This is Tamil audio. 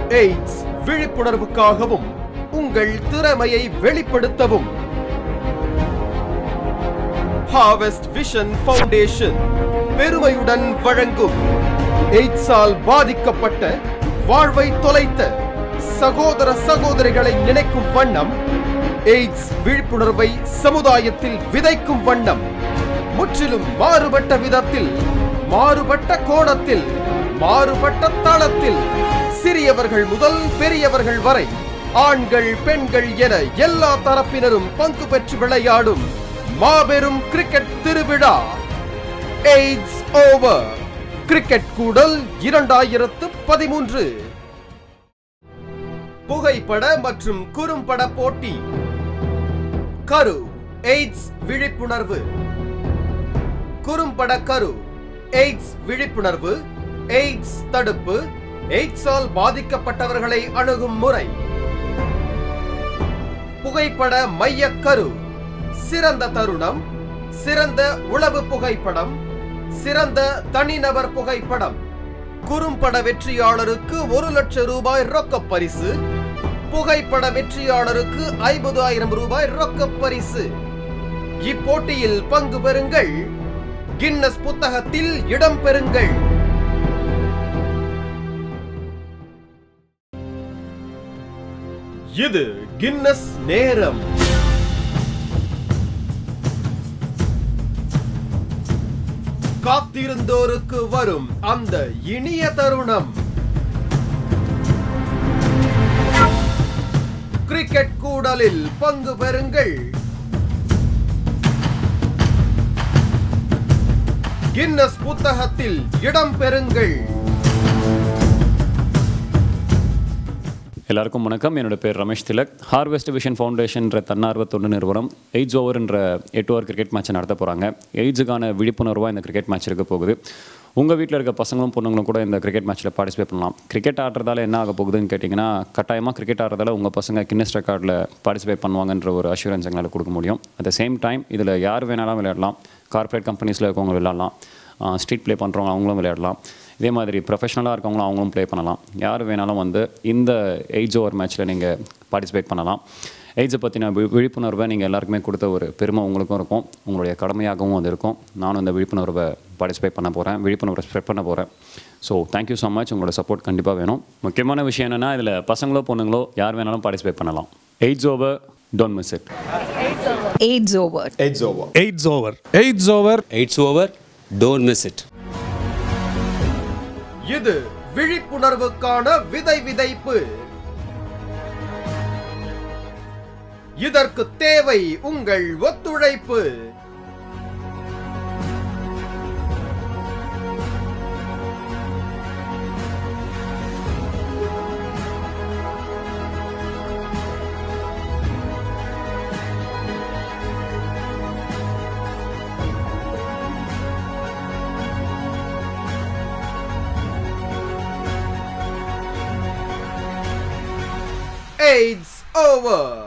எய்ட்ஸ் விழிப்புணர்வுக்காகவும் உங்கள் திறமையை வெளிப்படுத்தவும் ஹார்வெஸ்ட் விஷன் ஃபவுண்டேஷன் பெருமையுடன் வழங்கும் எய்ட்ஸால் பாதிக்கப்பட்ட வாழ்வை தொலைத்த சகோதர சகோதரிகளை நினைக்கும் வண்ணம் எய்ட்ஸ் விழிப்புணர்வை சமுதாயத்தில் விதைக்கும் வண்ணம் முற்றிலும் மாறுபட்ட விதத்தில் மாறுபட்ட கோணத்தில் மாறுபட்ட தளத்தில் சிறியவர்கள் முதல் பெரியவர்கள் வரை ஆண்கள் பெண்கள் என எல்லா தரப்பினரும் பங்கு பெற்று விளையாடும் மாபெரும் கிரிக்கெட் திருவிழா எய்ட்ஸ் ஓவர் கிரிக்கெட் கூடல் இரண்டாயிரத்து பதிமூன்று புகைப்பட மற்றும் குறும்பட போட்டி கரு எய்ட்ஸ் விழிப்புணர்வு குறும்பட கரு எய்ட்ஸ் விழிப்புணர்வு எய்ட்ஸ் தடுப்பு எய்ட்ஸால் பாதிக்கப்பட்டவர்களை அணுகும் முறை புகைப்பட மையக்கரு சிறந்த தருணம் சிறந்த உளவு புகைப்படம் சிறந்த தனிநபர் புகைப்படம் குறும்பட வெற்றியாளருக்கு ஒரு லட்சம் ரூபாய் ரொக்கப் பரிசு புகைப்பட வெற்றியாளருக்கு ஐம்பது ஆயிரம் ரூபாய் ரொக்கப் பரிசு இப்போட்டியில் பங்கு பெறுங்கள் கின்னஸ் புத்தகத்தில் இடம் பெறுங்கள் இது கின்னஸ் நேரம் காத்திருந்தோருக்கு வரும் அந்த இனிய தருணம் கிரிக்கெட் கூடலில் பங்கு பெறுங்கள் கின்னஸ் புத்தகத்தில் இடம் பெறுங்கள் எல்லாருக்கும் வணக்கம் என்னோட பேர் ரமேஷ் திலக் ஹார்வெஸ்ட் விஷன் ஃபவுண்டேஷன்ற தன்னார்வ தொண்டு நிறுவனம் எய்ட்ஸ் ஓவர்ன்ற எட்டு ஓவர் கிரிக்கெட் மேட்சை நடத்த போகிறாங்க எய்ட்ஸுக்கான விழிப்புணர்வாக இந்த கிரிக்கெட் மேட்ச் இருக்க போகுது உங்கள் வீட்டில் இருக்க பசங்களும் பொண்ணுங்களும் கூட இந்த கிரிக்கெட் மேட்ச்சில் பார்ட்டிசிபேட் பண்ணலாம் கிரிக்கெட் ஆடுறதால என்ன ஆக போகுதுன்னு கேட்டிங்கன்னா கட்டாயமாக கிரிக்கெட் ஆடுறதால உங்கள் பசங்க கின்னஸ் ரெக்கார்டில் பார்ட்டிசிபேட் பண்ணுவாங்கன்ற ஒரு அஷூரன்ஸ் எங்களால் கொடுக்க முடியும் அட் த சேம் டைம் இதில் யார் வேணாலும் விளையாடலாம் கார்ப்பரேட் கம்பெனிஸில் இருக்கவங்க விளையாடலாம் ஸ்ட்ரீட் ப்ளே பண்ணுறவங்க அவங்களும் விளையாடலாம் இதே மாதிரி ப்ரொஃபஷனலாக இருக்கவங்களும் அவங்களும் ப்ளே பண்ணலாம் யார் வேணாலும் வந்து இந்த எய்ட்ஸ் ஓவர் மேட்ச்சில் நீங்கள் பார்ட்டிசிபேட் பண்ணலாம் எய்ட்ஸை பற்றின வி- விழிப்புணர்வை நீங்கள் எல்லாருக்குமே கொடுத்த ஒரு பெருமை உங்களுக்கும் இருக்கும் உங்களுடைய கடமையாகவும் அது இருக்கும் நானும் இந்த விழிப்புணர்வை பார்ட்டிசிபேட் பண்ண போகிறேன் விழிப்புணர்வை ஸ்ப்ரெட் பண்ண போகிறேன் ஸோ தேங்க்யூ ஸோ மச் உங்களோட சப்போர்ட் கண்டிப்பாக வேணும் முக்கியமான விஷயம் என்னென்னா இதில் பசங்களோ பொண்ணுங்களோ யார் வேணாலும் பார்ட்டிசிபேட் பண்ணலாம் AIDS over don't miss it AIDS over. It's over. AIDS over. AIDS over. It's over. Don't miss it. இது விழிப்புணர்வுக்கான விதை விதைப்பு இதற்கு தேவை உங்கள் ஒத்துழைப்பு AIDS over.